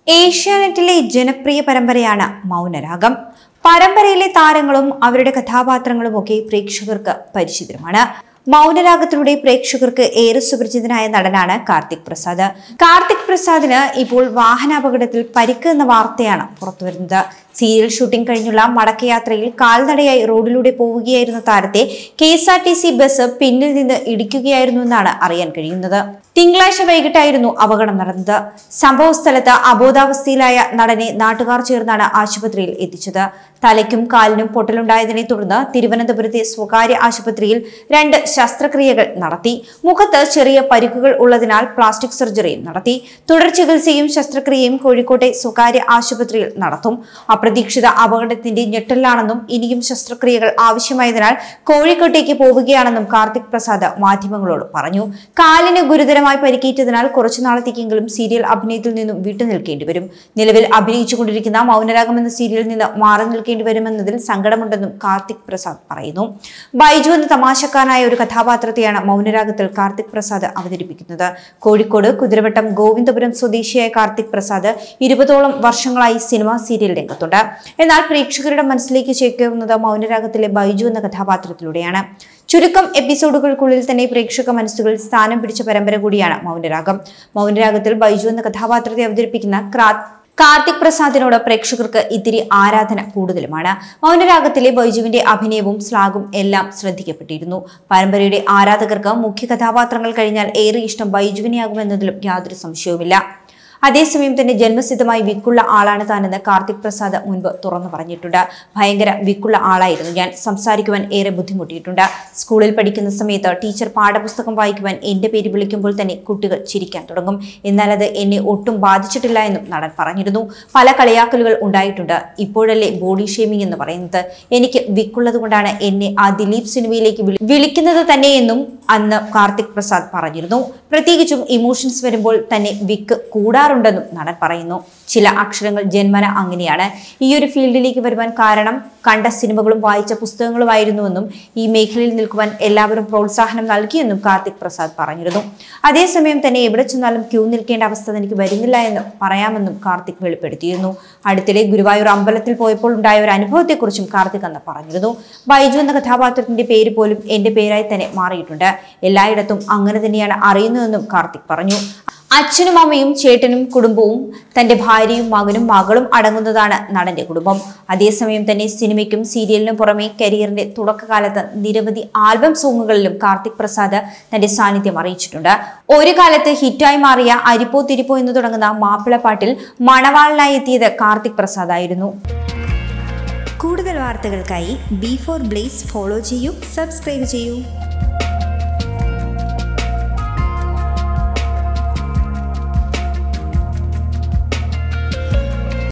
ഏഷ്യാനെറ്റിലെ ജനപ്രിയ പരമ്പരയാണ് മൗനരാഗം പരമ്പരയിലെ താരങ്ങളും അവരുടെ കഥാപാത്രങ്ങളും ഒക്കെ പ്രേക്ഷകർക്ക് പരിചിതമാണ് മൗനരാഗത്തിലൂടെ പ്രേക്ഷകർക്ക് ഏറെ സുപരിചിതനായ നടനാണ് കാർത്തിക് പ്രസാദ് കാർത്തിക് പ്രസാദിന് ഇപ്പോൾ വാഹനാപകടത്തിൽ പരിക്ക് എന്ന വാർത്തയാണ് പുറത്തുവരുന്നത് സീരിയൽ ഷൂട്ടിംഗ് കഴിഞ്ഞുള്ള മടക്കയാത്രയിൽ കാൽനടയായി റോഡിലൂടെ പോവുകയായിരുന്ന താരത്തെ K S R T C bus പിന്നിൽ നിന്ന് ഇടിക്കുകയായിരുന്നു എന്നാണ് അറിയാൻ കഴിയുന്നത് തിങ്കളാഴ്ച വൈകിട്ടായിരുന്നു അപകടം നടന്നത് സംഭവ സ്ഥലത്ത് അബോധാവസ്ഥയിലായ നടനെ നാട്ടുകാർ ചേർന്നാണ് ആശുപത്രിയിൽ എത്തിച്ചത് തലയ്ക്കും കാലിനും പൊട്ടലുണ്ടായതിനെ തുടർന്ന് തിരുവനന്തപുരത്തെ സ്വകാര്യ ആശുപത്രിയിൽ രണ്ട് ശസ്ത്രക്രിയകൾ നടത്തി മുഖത്ത് ചെറിയ പരിക്കുകൾ ഉള്ളതിനാൽ പ്ലാസ്റ്റിക് സർജറിയും നടത്തി തുടർ ചികിത്സയും ശസ്ത്രക്രിയയും കോഴിക്കോട്ടെ സ്വകാര്യ ആശുപത്രിയിൽ നടത്തും അപ്രതീക്ഷിത അപകടത്തിന്റെ ഞെട്ടലാണെന്നും ഇനിയും ശസ്ത്രക്രിയകൾ ആവശ്യമായതിനാൽ കോഴിക്കോട്ടേക്ക് പോവുകയാണെന്നും കാർത്തിക് പ്രസാദ് മാധ്യമങ്ങളോട് പറഞ്ഞു കാലിന് ഗുരുതരമായി പരിക്കേറ്റതിനാൽ കുറച്ചു നാളത്തേക്കെങ്കിലും സീരിയൽ അഭിനയത്തിൽ നിന്നും വിട്ടുനിൽക്കേണ്ടി വരും നിലവിൽ അഭിനയിച്ചുകൊണ്ടിരിക്കുന്ന മൗനരാഗം എന്ന സീരിയലിൽ നിന്ന് മാറി നിൽക്കേണ്ടി വരുമെന്നതിൽ സങ്കടമുണ്ടെന്നും കാർത്തിക് പ്രസാദ് പറയുന്നു ബൈജു എന്ന തമാശക്കാരനായ ഒരു കഥാപാത്രത്തെയാണ് മൗനരാഗത്തിൽ കാർത്തിക് പ്രസാദ് അവതരിപ്പിക്കുന്നത് കോഴിക്കോട് കുതിരവട്ടം ഗോവിന്ദപുരം സ്വദേശിയായ കാർത്തിക് പ്രസാദ് ഇരുപതോളം വർഷങ്ങളായി സിനിമാ സീരിയൽ രംഗത്തുണ്ട് എന്നാൽ പ്രേക്ഷകരുടെ മനസ്സിലേക്ക് ചേക്കേറുന്നത് മൗനരാഗത്തിലെ ബൈജു എന്ന കഥാപാത്രത്തിലൂടെയാണ് ചുരുക്കം എപ്പിസോഡുകൾക്കുള്ളിൽ തന്നെ പ്രേക്ഷക മനസ്സുകളിൽ സ്ഥാനം പിടിച്ച പരമ്പര കൂടിയാണ് മൗനരാഗം മൗനരാഗത്തിൽ ബൈജു എന്ന കഥാപാത്രത്തെ അവതരിപ്പിക്കുന്ന ക്രാ കാർത്തിക് പ്രസാദിനോട് പ്രേക്ഷകർക്ക് ഇത്തിരി ആരാധന കൂടുതലുമാണ് മൗനരാഗത്തിലെ ബൈജുവിന്റെ അഭിനയവും സ്ലാഗും എല്ലാം ശ്രദ്ധിക്കപ്പെട്ടിരുന്നു പരമ്പരയുടെ ആരാധകർക്ക് മുഖ്യ കഥാപാത്രങ്ങൾ കഴിഞ്ഞാൽ ഏറെ ഇഷ്ടം ബൈജുവിനെയാകുമെന്നതിലും യാതൊരു സംശയവുമില്ല അതേസമയം തന്നെ ജന്മസിദ്ധമായി വിക്കുള്ള ആളാണ് താനെന്ന് കാർത്തിക് പ്രസാദ് മുൻപ് തുറന്നു പറഞ്ഞിട്ടുണ്ട് ഭയങ്കര വിക്കുള്ള ആളായിരുന്നു ഞാൻ സംസാരിക്കുവാൻ ഏറെ ബുദ്ധിമുട്ടിയിട്ടുണ്ട് സ്കൂളിൽ പഠിക്കുന്ന സമയത്ത് ടീച്ചർ പാഠപുസ്തകം വായിക്കുവാൻ എന്റെ പേര് വിളിക്കുമ്പോൾ തന്നെ കുട്ടികൾ ചിരിക്കാൻ തുടങ്ങും എന്നാൽ അത് എന്നെ ഒട്ടും ബാധിച്ചിട്ടില്ല എന്നും നടൻ പറഞ്ഞിരുന്നു പല കളിയാക്കലുകൾ ഉണ്ടായിട്ടുണ്ട് ഇപ്പോഴല്ലേ ബോഡി ഷേമിംഗ് എന്ന് പറയുന്നത് എനിക്ക് വിക്കുള്ളത് കൊണ്ടാണ് എന്നെ ആ ദിലീപ് സിനിമയിലേക്ക് വിളി- വിളിക്കുന്നത് തന്നെയെന്നും അന്ന് കാർത്തിക് പ്രസാദ് പറഞ്ഞിരുന്നു പ്രത്യേകിച്ചും ഇമോഷൻസ് വരുമ്പോൾ തന്നെ വിക്ക് കൂടാറുണ്ടെന്നും നടൻ പറയുന്നു ചില അക്ഷരങ്ങൾ ജന്മന അങ്ങനെയാണ് ഈ ഒരു ഫീൽഡിലേക്ക് വരുവാൻ കാരണം കണ്ട സിനിമകളും വായിച്ച പുസ്തകങ്ങളുമായിരുന്നുവെന്നും ഈ മേഖലയിൽ നിൽക്കുവാൻ എല്ലാവരും പ്രോത്സാഹനം നൽകിയെന്നും കാർത്തിക് പ്രസാദ് പറഞ്ഞിരുന്നു അതേസമയം തന്നെ എവിടെ ചെന്നാലും ക്യൂ നിൽക്കേണ്ട അവസ്ഥ തനിക്ക് വരുന്നില്ല എന്ന് പറയാമെന്നും കാർത്തിക് വെളിപ്പെടുത്തിയിരുന്നു അടുത്തിടെ ഗുരുവായൂർ അമ്പലത്തിൽ പോയപ്പോൾ ഉണ്ടായ ഒരു അനുഭവത്തെക്കുറിച്ചും കാർത്തിക് അന്ന് പറഞ്ഞിരുന്നു ബൈജു എന്ന കഥാപാത്രത്തിന്റെ പേര് പോലും എന്റെ പേരായി തന്നെ മാറിയിട്ടുണ്ട് എല്ലായിടത്തും അങ്ങനെ തന്നെയാണ് അറിയുന്നതെന്നും കാർത്തിക് പറഞ്ഞു അച്ഛനും അമ്മയും ചേട്ടനും കുടുംബവും തന്റെ ഭാര്യയും മകനും മകളും അടങ്ങുന്നതാണ് നടന്റെ കുടുംബം അതേസമയം തന്നെ സിനിമയ്ക്കും സീരിയലിനും പുറമെ കരിയറിന്റെ തുടക്കകാലത്ത് നിരവധി ആൽബം സോങ്ങുകളിലും കാർത്തിക് പ്രസാദ് തന്റെ സാന്നിധ്യം അറിയിച്ചിട്ടുണ്ട് ഒരു കാലത്ത് ഹിറ്റായി മാറിയ അരിപ്പോ തിരിപ്പോ എന്ന് തുടങ്ങുന്ന മാപ്പിളപ്പാട്ടിൽ മണവാളനായി എത്തിയത് കാർത്തിക് പ്രസാദ് ആയിരുന്നു കൂടുതൽ വാർത്തകൾക്കായി ബി ഫോർ ബ്ലേസ് ഫോളോ ചെയ്യൂ സബ്സ്ക്രൈബ് ചെയ്യൂ